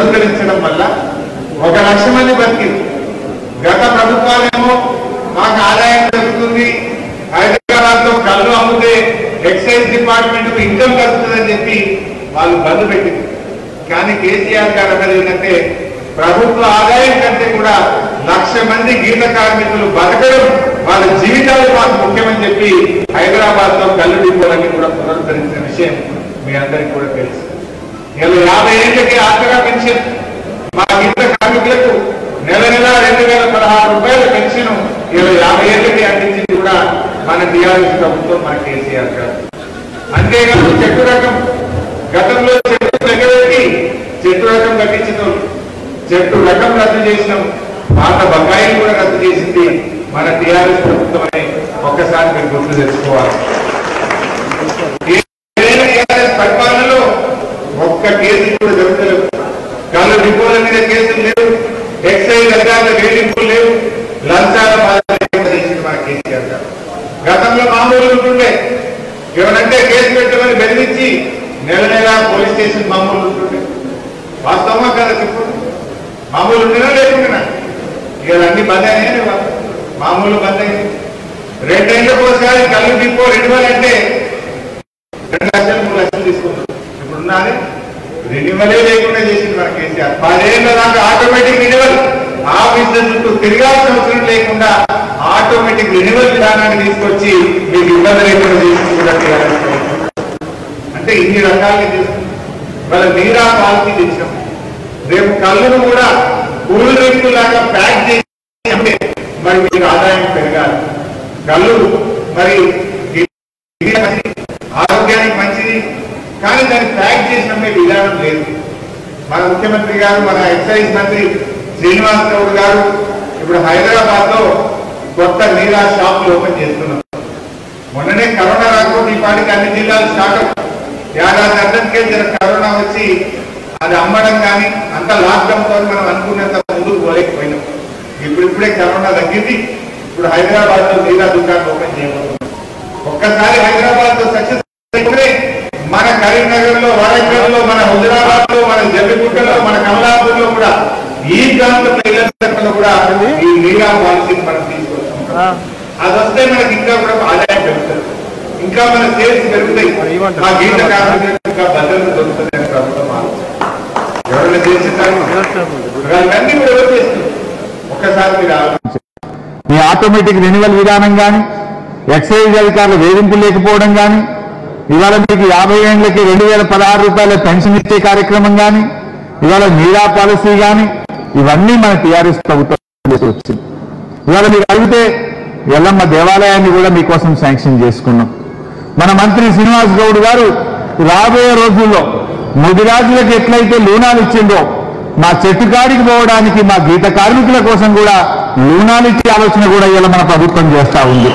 పురస్కరించడం వల్ల ఒక లక్ష మంది బతికింది గత ప్రభుత్వాలేమో మాకు ఆదాయం పెరుగుతుంది హైదరాబాద్ లో కళ్ళు అమ్మితే ఎక్సైజ్ డిపార్ట్మెంట్ ఇన్కమ్ కలుగుతుందని చెప్పి వాళ్ళు బంద్ పెట్టింది కానీ కేసీఆర్ గారు అన్నది ఏంటంటే ప్రభుత్వ ఆదాయం కంటే కూడా లక్ష మంది గీత కార్మికులు బతకడం వాళ్ళ జీవితాలు మాకు ముఖ్యమని చెప్పి హైదరాబాద్ లో కళ్ళు డిపోలన్నీ కూడా పునరుద్ధరించిన విషయం మీ అందరికీ కూడా తెలుసు ఇలా యాభై ఏళ్ళకి ఆర్థిక పెన్షన్ మా గీత కార్మికులకు నెల నెల రెండు వేల పదహారు రూపాయల పెన్షన్ ఇలా యాభై ఏళ్ళకి అందించింది కూడా మన టీఆర్ఎస్ ప్రభుత్వం మన కేసీఆర్ గారు అంతేకాదు చెట్టు రకం గతంలో చెట్టు దగ్గరికి చెట్టు రకం కట్టించిన వాళ్ళు. చెట్టు రకం రద్దు చేసినాం పాత బకాయిలు కూడా రద్దు చేసింది మన టీఆర్ఎస్ ప్రభుత్వం అని ఒక్కసారి మీరు గుర్తు తెచ్చుకోవాలి ఏదైనా టీఆర్ఎస్ పరిపాలనలో ఒక్క కేసు కూడా జరుగుతలేవు కళ్ళు డిపోల మీద కేసులు లేవు ఎక్సైజ్ అధికారుల వేధింపులు లేవు లంచాల బాధ లేకుండా చేసింది మన కేసీఆర్ గారు గతంలో మామూలు ఉంటుండే ఎవరంటే కేసు పెట్టమని బెదిరించి నెల నెల పోలీస్ స్టేషన్ మామూలు ఉంటుండే వాస్తవమా కదా చెప్పు మామూలు ఉండేనా లేకుండా ఇక అన్ని బంద్ అయినాయి మామూలు బంద్ అయింది రెండేళ్ళకి ఒకసారి కళ్ళు డిపో రెన్యువల్ అంటే రెండు లక్షలు మూడు లక్షలు తీసుకుంటాం ఇప్పుడు ఉన్నది రెన్యువలే లేకుండా చేసింది మన కేసీఆర్ పదేళ్ళ దాకా ఆటోమేటిక్ రెన్యువల్ ఆఫీసుల చుట్టూ తిరగాల్సిన అవసరం లేకుండా ఆటోమేటిక్ రెన్యువల్ విధానాన్ని తీసుకొచ్చి మీకు ఇబ్బంది లేకుండా చేసింది కూడా TRS ప్రభుత్వం. అంటే ఇన్ని రకాలుగా చేస్తుంది వాళ్ళ నీరా పాలసీ తెచ్చినాం రేపు కళ్ళను కూడా కూల్ డ్రింక్ లాగా ప్యాక్ చేసి అంటే మరి మీకు ఆదాయం పెరగాలి కళ్ళు మరి ఇది మంచిది, ఆరోగ్యానికి మంచిది కానీ దాన్ని ప్యాక్ చేసిన విధానం లేదు మన ముఖ్యమంత్రి గారు మన ఎక్సైజ్ మంత్రి శ్రీనివాస్ గౌడ్ గారు ఇప్పుడు హైదరాబాద్ లో కొత్త నీరా షాపులు ఓపెన్ చేస్తున్నారు మొన్ననే కరోనా రాకపోతే ఈ పాటికి అన్ని జిల్లాలు స్టార్ట్ అవ్వాలి. ఏడాది అర్థంకే జర కరోనా వచ్చి అది అమ్మడం కానీ అంత లాక్డౌన్ తో మనం అనుకున్నంత ముందుకు పోలేకపోయినాం ఇప్పుడు ఇప్పుడే కరోనా తగ్గింది ఇప్పుడు హైదరాబాద్ లో నీరా దుకాణం ఓపెన్ చేయబోతున్నాం ఒక్కసారి హైదరాబాద్ లో సక్సెస్ అయితే మన కరీంనగర్ లో వరంగల్ లో మన హుజరాబాద్ లో మన జమ్మిగుట్టలో మన కమలాపూర్ లో కూడా ఈ ప్రాంత ప్రజలందరిలో కూడా ఈ నీరా పాలసీని మనం తీసుకొస్తాం అది వస్తే మనకి ఇంకా కూడా ఆదాయం పెరుగుతుంది ఇంకా మన సేల్స్ పెరుగుతాయి మా గీత కార్మికులకు ఇంకా భద్రత దొరుకుతుంది అని ప్రభుత్వం ఆలోచన. ఎవరైనా చేసింటారు వాళ్ళన్నీ కూడా ఎవరు చేస్తున్నారు ఒక్కసారి మీరు ఆలోచించండి మీ ఆటోమేటిక్ రెన్యువల్ విధానం కానీ ఎక్సైజ్ అధికారులు వేధింపులు లేకపోవడం కానీ ఇవాళ మీకు యాభై ఏళ్ళకి రెండు వేల పదహారు రూపాయల పెన్షన్ ఇచ్చే కార్యక్రమం కానీ ఇవాళ మీరా పాలసీ కానీ ఇవన్నీ మన టీఆర్ఎస్ ప్రభుత్వం చేసి వచ్చింది ఇవాళ మీరు అడిగితే ఎల్లమ్మ దేవాలయాన్ని కూడా మీకోసం శాంక్షన్ చేసుకున్నాం మన మంత్రి శ్రీనివాస్ గౌడ్ గారు రాబోయే రోజుల్లో ముదిరాజులకు ఎట్లయితే లూనాలు ఇచ్చిందో మా చెట్టుకాడికి పోవడానికి మా గీత కార్మికుల కోసం కూడా లూనాలు ఇచ్చే ఆలోచన కూడా ఇలా మన ప్రభుత్వం చేస్తా ఉంది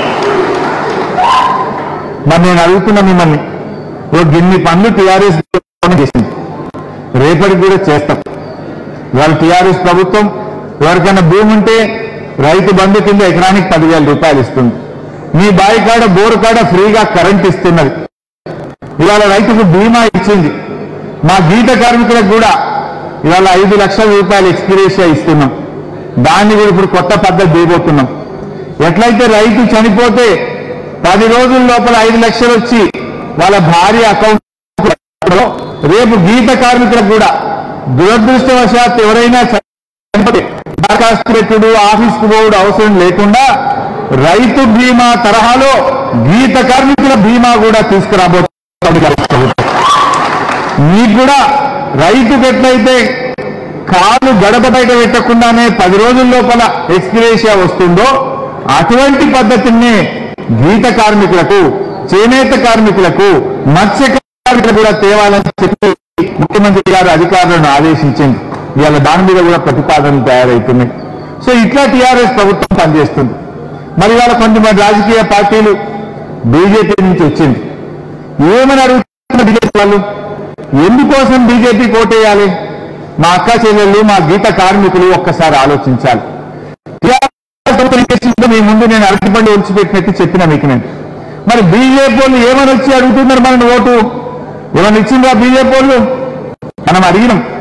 మరి నేను అడుగుతున్నా మిమ్మల్ని ఓ గిన్ని పనులు టీఆర్ఎస్ చేసింది రేపటికి కూడా చేస్తాం ఇవాళ టీఆర్ఎస్ ప్రభుత్వం ఎవరికైనా భూమి ఉంటే రైతు బంధు కింద ఎకరానికి పదివేల రూపాయలు ఇస్తుంది మీ బావి కాడ బోరు కాడ ఫ్రీగా కరెంట్ ఇస్తున్నది ఇవాళ రైతుకు బీమా ఇచ్చింది మా గీత కార్మికులకు కూడా ఇవాళ ఐదు లక్షల రూపాయలు ఎక్స్పీరియన్షియా ఇస్తున్నాం దాన్ని కూడా ఇప్పుడు కొత్త పద్ధతి దిగబోతున్నాం ఎట్లయితే రైతు చనిపోతే పది రోజుల లోపల ఐదు లక్షలు వచ్చి వాళ్ళ భార్య అకౌంట్ రేపు గీత కార్మికులకు కూడా దురదృష్టవశాత్ ఎవరైనా చనిపోతే దరఖాస్తు పెట్టుడు ఆఫీస్కు పోవడం అవసరం లేకుండా రైతు బీమా తరహాలో గీత కార్మికుల బీమా కూడా తీసుకురాబోతుంది ప్రభుత్వం. మీకు కూడా రైతుకు ఎట్లయితే కాలు గడప బయట పెట్టకుండానే పది రోజుల లోపల ఎక్స్పిరేషియా వస్తుందో అటువంటి పద్ధతిని గీత కార్మికులకు చేనేత కార్మికులకు మత్స్య కార్మికులకు కూడా తేవాలని చెప్పి ముఖ్యమంత్రి గారు అధికారులను ఆదేశించింది ఇవాళ దాని మీద కూడా ప్రతిపాదనలు తయారవుతున్నాయి సో ఇట్లా టీఆర్ఎస్ ప్రభుత్వం పనిచేస్తుంది మరి ఇవాళ కొంతమంది రాజకీయ పార్టీలు బీజేపీ నుంచి వచ్చింది ఏమని అడుగుతున్న బీజేపీ వాళ్ళు ఎందుకోసం బీజేపీ కోటేయాలి మా అక్క చెల్లెళ్ళు మా గీత కార్మికులు ఒక్కసారి ఆలోచించాలి టీఆర్ఎస్ ప్రభుత్వం చేసిందో మీ ముందు నేను అరటిపండి ఉంచిపెట్టినట్టు చెప్పిన మీకు నేను మరి బీజేపీ వాళ్ళు ఏమని వచ్చి అడుగుతున్నారు మన ఓటు ఏమని ఇచ్చిండ్రా బీజేపీ వాళ్ళు మనం అడిగినాం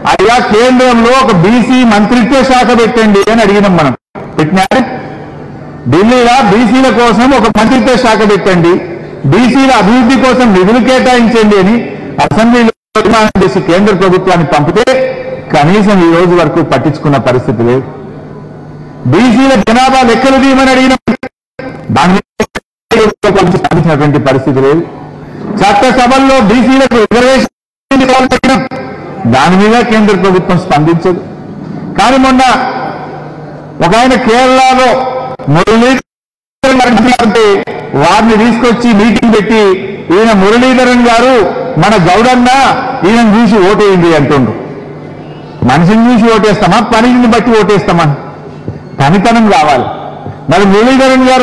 అయ్యా కేంద్రంలో ఒక బీసీ మంత్రిత్వ శాఖ పెట్టండి అని అడిగినాం మనం పెట్టినారు ఢిల్లీలో బీసీల కోసం ఒక మంత్రిత్వ శాఖ పెట్టండి బీసీల అభివృద్ధి కోసం నిధులు కేటాయించండి అని అసెంబ్లీలో తీర్మానం చేసి కేంద్ర ప్రభుత్వాన్ని పంపితే కనీసం ఈ రోజు వరకు పట్టించుకున్న పరిస్థితి లేదు బీసీల జనాభా లెక్కలు తీయమని అడిగిన దాని మీద కొంచెం సాధించినటువంటి పరిస్థితి లేదు చట్టసభల్లో బీసీలకు రిజర్వేషన్ ఇవ్వాలని అడిగినాం. దాని మీద కేంద్ర ప్రభుత్వం స్పందించదు కానీ మొన్న ఒక ఆయన కేరళలో మురళీధరన్ గారు అంటే వారిని తీసుకొచ్చి మీటింగ్ పెట్టి ఈయన మురళీధరన్ గారు మన గౌడన్న ఈయన చూసి ఓటేయండి అంటుండ్రు మనిషిని చూసి ఓటేస్తామా పనిని బట్టి ఓటేస్తామా పనితనం కావాలి మరి మురళీధరన్ గారు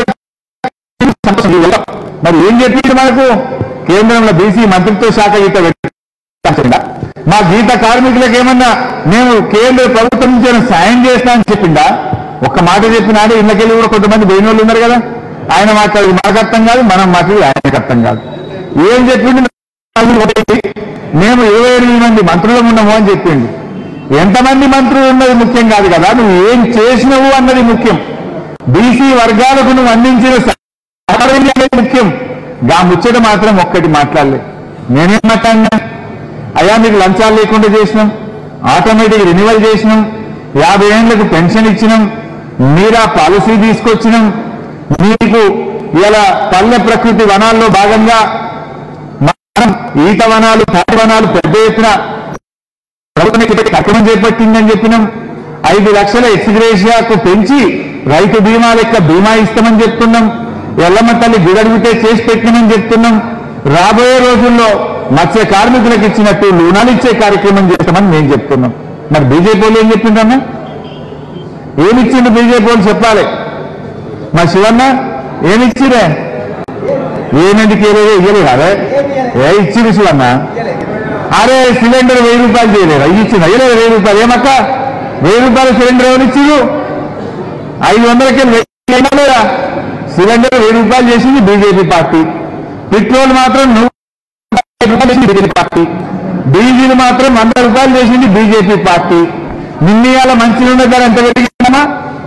మరి ఏం చెప్పింది మనకు కేంద్రంలో బీసీ మంత్రిత్వ శాఖ గీత పెట్టిందా మా గీత కార్మికులకు ఏమన్నా మేము కేంద్ర ప్రభుత్వం నుంచి ఏమైనా సాయం చేస్తామని చెప్పిందా ఒక్క మాట చెప్పినాడు ఇళ్ళకెళ్ళి కూడా కొంతమంది పోయిన వాళ్ళు ఉన్నారు కదా ఆయన మాట్లాడేది మనకు అర్థం కాదు మనం మాట్లాడేది ఆయనకు అర్థం కాదు ఏం చెప్పిండు మేము ఇరవై ఎనిమిది మంది మంత్రులం ఉన్నాము అని చెప్పిండు ఎంతమంది మంత్రులు ఉన్నది ముఖ్యం కాదు కదా నువ్వు ఏం చేసినవు అన్నది ముఖ్యం బీసీ వర్గాలకు నువ్వు అందించిన సహకారం అనేది ముఖ్యం గా ముచ్చట మాత్రం ఒక్కటి మాట్లాడలే నేనేం మాట్లాడినా అయ్యా మీకు లంచాలు లేకుండా చేసినాం ఆటోమేటిక్ రెన్యువల్ చేసినాం యాభై ఏళ్లకు పెన్షన్ ఇచ్చినాం మీరా పాలసీ తీసుకొచ్చినాం మీకు ఇలా పల్లె ప్రకృతి వనాల్లో భాగంగా మనం ఈత వనాలు తాటి వనాలు పెద్ద ఎత్తున ప్రభుత్వం ఇప్పటి కార్యక్రమం చేపట్టిందని చెప్పినాం ఐదు లక్షల ఎక్స్గ్రేషియాకు పెంచి రైతు బీమా లెక్క బీమా ఇస్తామని చెప్తున్నాం ఎల్లమ్మ తల్లి గుడడిగితే చేసి పెట్టినని చెప్తున్నాం రాబోయే రోజుల్లో మత్స్య కార్మికులకు ఇచ్చినట్టు రుణాలు ఇచ్చే కార్యక్రమం చేస్తామని మేము చెప్తున్నాం మరి బీజేపీ వాళ్ళు ఏం చెప్పిందమ్మా ఏమిచ్చిండు బీజేపీ వాళ్ళు చెప్పాలి మా శివన్న ఏమిచ్చిరే ఏమెందుకు ఇవ్వలేదు ఇవ్వలేదు అదే ఏ ఇచ్చింది శివన్న అరే సిలిండర్ వెయ్యి రూపాయలు చేయలేరు అవి ఇచ్చింది అయ్యలేదు వెయ్యి రూపాయలు ఏమక్క వెయ్యి రూపాయల సిలిండర్ ఎవరు ఇచ్చిండు ఐదు వందలకి లేదా సిలిండర్ వెయ్యి రూపాయలు చేసింది బీజేపీ పార్టీ పెట్రోల్ మాత్రం నూట యాభై రూపాయలు చేసింది బీజేపీ పార్టీ డీజిల్ మాత్రం వంద రూపాయలు చేసింది బీజేపీ పార్టీ నిన్నయాల మంచి నూనె ధర ఎంత పెరిగిందమ్మా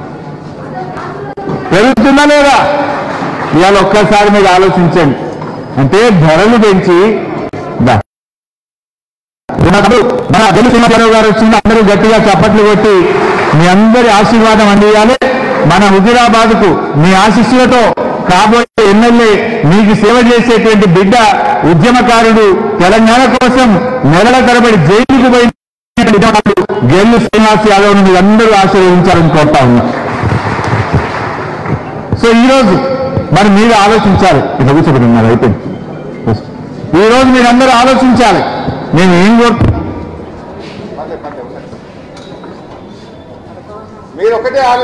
పెరుగుతుందా లేదా ఇవాళ ఒక్కసారి మీరు ఆలోచించండి అంటే ధరలు పెంచి దా. ఉన్నప్పుడు మన అబ్దుల్ సింహారావు గారు వచ్చింది అందరూ గట్టిగా చప్పట్లు కొట్టి మీ అందరి ఆశీర్వాదం అందియాలి మన హుజురాబాద్ కు మీ ఆశీస్సులతో కాబోయే ఎమ్మెల్యే మీకు సేవ చేసేటువంటి బిడ్డ ఉద్యమకారుడు తెలంగాణ కోసం నెలల తరబడి జైలుకు పోయిన ఉద్యమకారుడు గెల్లు శ్రీనివాస్ యాదవ్ మీరు అందరూ ఆశీర్వదించాలని కోరుతా ఉన్నా సో ఈ రోజు మరి మీరు ఆలోచించాలి ఇట్లా కూర్చోబెట్టున్నారు అయిపోయింది ఈ రోజు మీరందరూ ఆలోచించాలి నేను ఏం కోరు మీరు ఒకటే ఆలో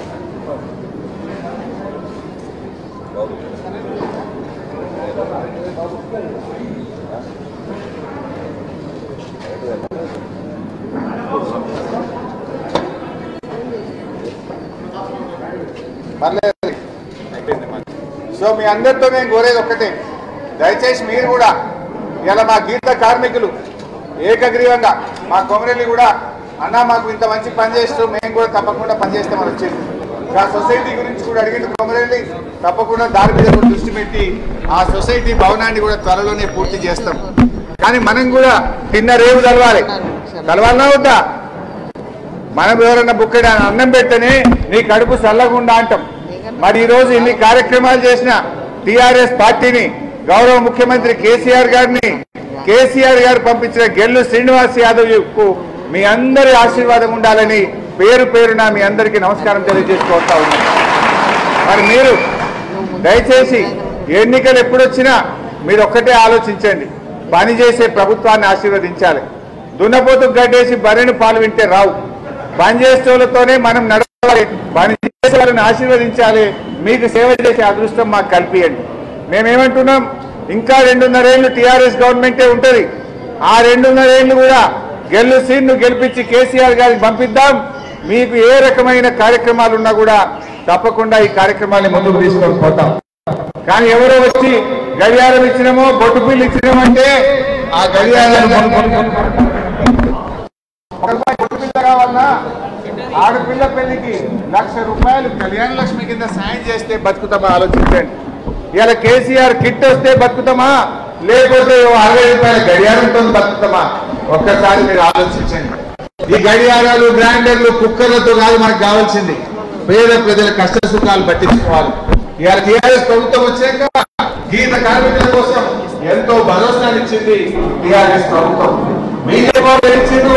పర్లేదు అయిపోయింది మరి. సో మీ అందరితో నేను కోరేది ఒక్కటే దయచేసి మీరు కూడా ఇలా మా గీత కార్మికులు ఏకగ్రీవంగా మా కొమరెల్లి కూడా అన్న మాకు ఇంత మంచి పని చేస్తూ మేము కూడా తప్పకుండా పనిచేస్తామని వచ్చింది ఆ సొసైటీ గురించి కూడా అడిగింది కొమరెల్లి తప్పకుండా దాని మీద కూడా దృష్టి పెట్టి ఆ సొసైటీ భవనాన్ని కూడా త్వరలోనే పూర్తి చేస్తాం కానీ మనం కూడా తిన్న రేవు తెలవాలి తెలవాలన్నా వద్దా మనం ఎవరన్నా బుక్కడి అన్నం పెడితేనే నీ కడుపు చల్లగుండా అంటాం మరి ఈ రోజు ఇన్ని కార్యక్రమాలు చేసిన టిఆర్ఎస్ పార్టీని గౌరవ ముఖ్యమంత్రి కేసీఆర్ గారిని కేసీఆర్ గారు పంపించిన గెల్లు శ్రీనివాస్ యాదవ్ కు మీ అందరి ఆశీర్వాదం ఉండాలని పేరు పేరున మీ అందరికీ నమస్కారం తెలియజేసుకోవతా ఉన్నాను మరి మీరు దయచేసి ఎన్నికలు ఎప్పుడొచ్చినా మీరు ఒక్కటే ఆలోచించండి పని చేసే ప్రభుత్వాన్ని ఆశీర్వదించాలి దున్నపోతు గడ్డేసి బర్రెను పాలు వింటే రావు పని చేసేతోనే మనం నడవాలి పని చేసే వాళ్ళని ఆశీర్వదించాలి మీకు సేవ చేసే అదృష్టం మాకు కల్పియండి మేమేమంటున్నాం ఇంకా రెండున్నరేళ్లు టీఆర్ఎస్ గవర్నమెంటే ఉంటది ఆ రెండున్నరేళ్లు కూడా గెల్లు సీన్ను గెలిపించి కేసీఆర్ గారికి పంపిద్దాం మీకు ఏ రకమైన కార్యక్రమాలు ఉన్నా కూడా తప్పకుండా ఈ కార్యక్రమాన్ని ముందుకు తీసుకొని పోతాం కానీ ఎవరో వచ్చి గడియారం ఇచ్చినామో బొట్టు పిల్లు ఇచ్చినామంటే ఆ గడియారాన్ని ఒక రూపాయి పొట్టు కావాలన్నా ఆడపిల్ల పెళ్లికి లక్ష రూపాయలు కళ్యాణ లక్ష్మి కింద సాయం చేస్తే బతుకుతామా ఆలోచించండి ఇలా కేసీఆర్ కిట్ వస్తే బతుకుతామా లేకపోతే ఓ అరవై రూపాయల గడియారంతో బతుకుతామా ఒక్కసారి మీరు ఆలోచించండి ఈ గడియారాలు గ్రైండర్లు కుక్కర్లతో కాదు మనకు కావాల్సింది పేద ప్రజల కష్ట సుఖాలు పట్టించుకోవాలి ఇవాళ టీఆర్ఎస్ ప్రభుత్వం వచ్చాక గీత కార్మికుల కోసం ఎంతో భరోసానిచ్చింది టీఆర్ఎస్ ప్రభుత్వం మీకేమో ఇచ్చిండు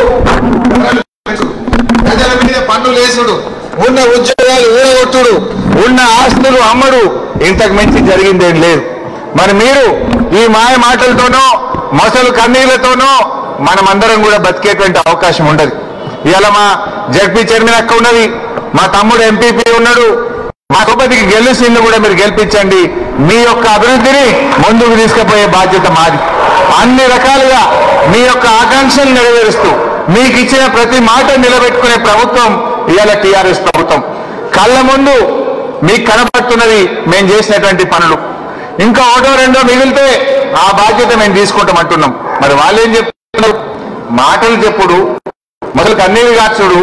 ప్రజల మీద పన్నులు వేసుడు ఉన్న ఉద్యోగాలు ఊడగొట్టుడు ఉన్న ఆస్తులు అమ్మడు ఇంతకు మించి జరిగిందేం లేదు మరి మీరు ఈ మాయ మాటలతోనో మొసలు కన్నీళ్లతోనో మనమందరం కూడా బతికేటువంటి అవకాశం ఉండదు ఇవాళ మా జడ్పీ చైర్మన్ అక్క ఉన్నది మా తమ్ముడు ఎంపీపీ ఉన్నాడు మా సోపతికి గెలుసింది కూడా మీరు గెలిపించండి మీ యొక్క అభివృద్ధిని ముందుకు తీసుకుపోయే బాధ్యత మాది అన్ని రకాలుగా మీ యొక్క ఆకాంక్షలు నెరవేరుస్తూ మీకు ఇచ్చిన ప్రతి మాట నిలబెట్టుకునే ప్రభుత్వం ఇవాళ టీఆర్ఎస్ ప్రభుత్వం కళ్ళ ముందు మీకు కనబడుతున్నది మేము చేసినటువంటి పనులు ఇంకా ఒకటో రెండో మిగిలితే ఆ బాధ్యత మేము తీసుకుంటాం అంటున్నాం మరి వాళ్ళు ఏం చెప్తున్నారు మాటలు చెప్పుడు మొదలు కన్నీరు కాచుడు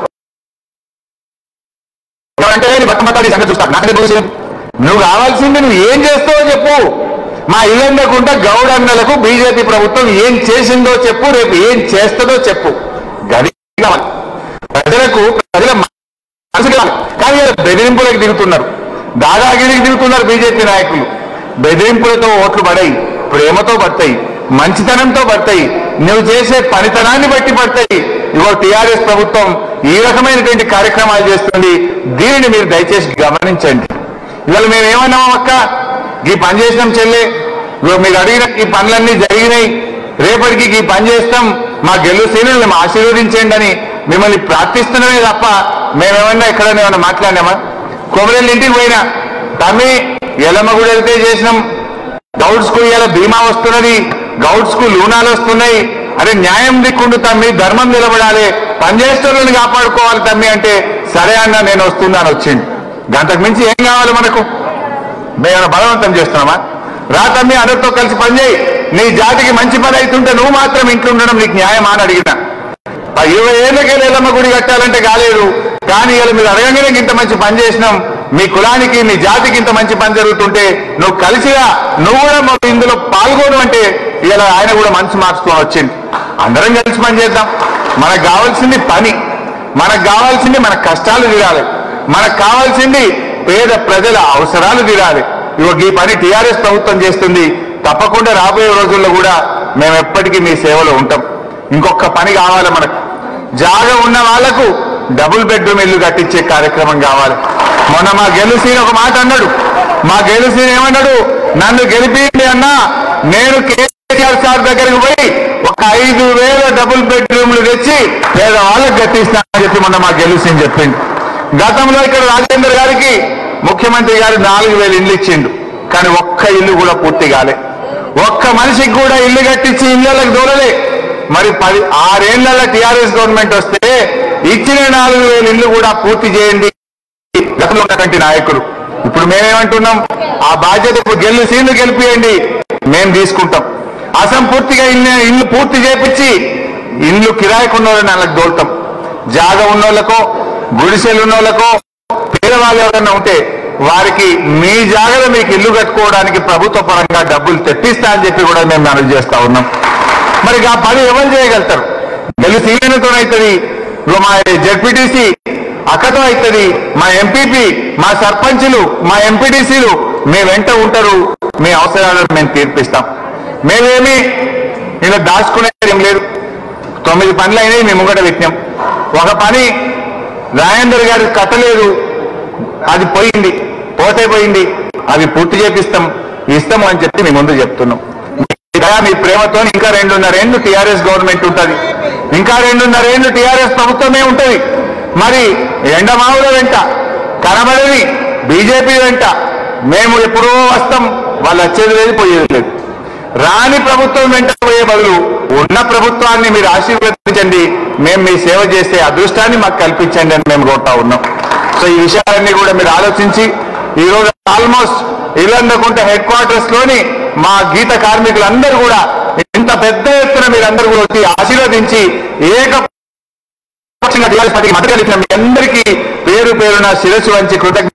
అంటే బట్టమతాడి సంగతి చూస్తా నాకు తెలుసు నువ్వు కావాల్సింది నువ్వు ఏం చేస్తావో చెప్పు మా ఇల్లందకుండా గౌడన్నలకు బీజేపీ ప్రభుత్వం ఏం చేసిందో చెప్పు రేపు ఏం చేస్తుందో చెప్పు గది కావాలి. ప్రజలకు ప్రజల మనసు కావాలి. కానీ ఇలా బెదిరింపులకు దిగుతున్నారు దాదాగిరికి దిగుతున్నారు బీజేపీ నాయకులు బెదిరింపులతో ఓట్లు పడాయి ప్రేమతో పడతాయి మంచితనంతో పడతాయి నువ్వు చేసే పనితనాన్ని బట్టి పడతాయి ఇగో టీఆర్ఎస్ ప్రభుత్వం ఈ రకమైనటువంటి కార్యక్రమాలు చేస్తుంది దీనిని మీరు దయచేసి గమనించండి ఇవాళ మేము ఏమన్నాము అక్క ఈ పని చేసినాం చెల్లె ఇగో మీరు అడిగిన ఈ పనులన్నీ జరిగినాయి రేపటికి ఈ పని చేస్తాం మా గెలు శ్రేణులు మేము ఆశీర్వదించండి అని మిమ్మల్ని ప్రార్థిస్తున్నామే తప్ప మేమేమన్నా ఎక్కడైనా ఏమన్నా మాట్లాడినామా కొమరెల్లి ఇంటికి పోయినా తమ్మి ఎలమ్మ కూడా వెళ్తే చేసినాం గౌడ్స్ కు ఇలా బీమా వస్తున్నది గౌడ్స్ కు లూనాలు వస్తున్నాయి అరే న్యాయం దిక్కుండు తమ్మి ధర్మం నిలబడాలి పనిచేస్తున్న కాపాడుకోవాలి తమ్మి అంటే సరే అన్న నేను వస్తున్నాను వచ్చింది గంటకు మించి ఏం కావాలి మనకు మేము బలవంతం చేస్తున్నామా రా తమ్మి అందరితో కలిసి పనిచేయి నీ జాతికి మంచి పని అవుతుంటే నువ్వు మాత్రం ఇంట్లో ఉండడం నీకు న్యాయమా అని అడిగినా ఆ ఇరవై ఏళ్ళకే లేదమ్మ గుడి కట్టాలంటే కాలేదు కానీ ఇలా మీరు అడగంగానే ఇంత మంచి పని చేసినాం మీ కులానికి మీ జాతికి ఇంత మంచి పని జరుగుతుంటే నువ్వు కలిసిగా నువ్వు కూడా మా ఇందులో పాల్గొను అంటే ఇలా ఆయన కూడా మనసు మార్చుకొని వచ్చింది అందరం కలిసి పని చేద్దాం మనకు కావాల్సింది పని మనకు కావాల్సింది మన కష్టాలు తీరాలి మనకు కావాల్సింది పేద ప్రజల అవసరాలు తీరాలి ఇగో ఈ పని టీఆర్ఎస్ ప్రభుత్వం చేస్తుంది తప్పకుండా రాబోయే రోజుల్లో కూడా మేము ఎప్పటికీ మీ సేవలో ఉంటాం ఇంకొక పని కావాలి మనకు జాగా ఉన్న వాళ్లకు డబుల్ బెడ్రూమ్ ఇల్లు కట్టించే కార్యక్రమం కావాలి మొన్న మా గెలుసీని ఒక మాట అన్నాడు మా గెలుసీని ఏమన్నాడు నన్ను గెలిపిండి అన్నా నేను కేసీఆర్ సార్ దగ్గరికి పోయి ఒక ఐదు వేల డబుల్ బెడ్రూమ్లు తెచ్చి పేదవాళ్ళకి కట్టిస్తానని చెప్పి మొన్న మా గెలుసీని చెప్పిండు గతంలో ఇక్కడ రాజేందర్ గారికి ముఖ్యమంత్రి గారు నాలుగు వేలు ఇల్లు ఇచ్చిండు కానీ ఒక్క ఇల్లు కూడా పూర్తి కాలే ఒక్క మనిషికి కూడా ఇల్లు కట్టించి ఇళ్ళకి దూరలే మరి పది ఆరేళ్ల టీఆర్ఎస్ గవర్నమెంట్ వస్తే ఇచ్చిన నాలుగు వేల ఇల్లు కూడా పూర్తి చేయండి గతంలో ఉన్నటువంటి నాయకులు ఇప్పుడు మేమేమంటున్నాం ఆ బాధ్యత ఇప్పుడు గెల్లు సీన్లు గెలిపియండి మేము తీసుకుంటాం అసంపూర్తిగా ఇల్లు ఇల్లు పూర్తి చేపించి ఇల్లు కిరాయికున్న వాళ్ళని వాళ్ళకి దోల్తాం జాగ ఉన్నోళ్ళకో గుడిసెలు ఉన్నోళ్ళకో పేదవాళ్ళు ఎవరైనా ఉంటే వారికి మీ జాగలో మీకు ఇల్లు కట్టుకోవడానికి ప్రభుత్వ పరంగా డబ్బులు తెప్పిస్తా అని చెప్పి కూడా మేము మనవి చేస్తా ఉన్నాం మరి ఆ పని ఎవరు చేయగలుగుతారు గెలిచి ఈయనతో అవుతుంది ఇగో మా జడ్పీటీసీ అక్కతో అవుతుంది మా ఎంపీపీ మా సర్పంచులు మా ఎంపీటీసీలు మీ వెంట ఉంటారు మీ అవసరాలను మేము తీర్పిస్తాం మేమేమి ఇలా దాచుకునేది ఏం లేదు తొమ్మిది పనులు అయినాయి మేము ముంగట పెట్టినాం ఒక పని రాజేందర్ గారికి కట్టలేదు అది పోయింది పోతే పోయింది అది పూర్తి చేపిస్తాం ఇస్తాము అని చెప్పి మీ ముందు చెప్తున్నాం మీ దయ, మీ ప్రేమతో ఇంకా రెండున్నర ఏళ్ళు టీఆర్ఎస్ గవర్నమెంట్ ఉంటుంది ఇంకా రెండున్నర ఏళ్ళు టీఆర్ఎస్ ప్రభుత్వమే ఉంటుంది మరి ఎండమావుల వెంట కనబడని బీజేపీ వెంట మేము ఎప్పుడో వస్తాం వాళ్ళు వచ్చేది లేదు పోయేది లేదు రాని ప్రభుత్వం వెంట పోయే బదులు ఉన్న ప్రభుత్వాన్ని మీరు ఆశీర్వదించండి మేము మీ సేవ చేసే అదృష్టాన్ని మాకు కల్పించండి అని మేము కోరుతా ఉన్నాం సో ఈ విషయాలన్నీ కూడా మీరు ఆలోచించి ఈ రోజు ఆల్మోస్ట్ ఇల్లందకుంట హెడ్ క్వార్టర్స్ లోని మా గీత కార్మికులందరూ కూడా ఇంత పెద్ద ఎత్తున మీరందరూ కూడా వచ్చి ఆశీర్వదించి ఏక నిష్పక్షంగా టీఆర్ఎస్ పార్టీకి మద్దతు ఇచ్చిన మీ అందరికీ పేరు పేరున శిరస్సు వంచి కృతజ్ఞ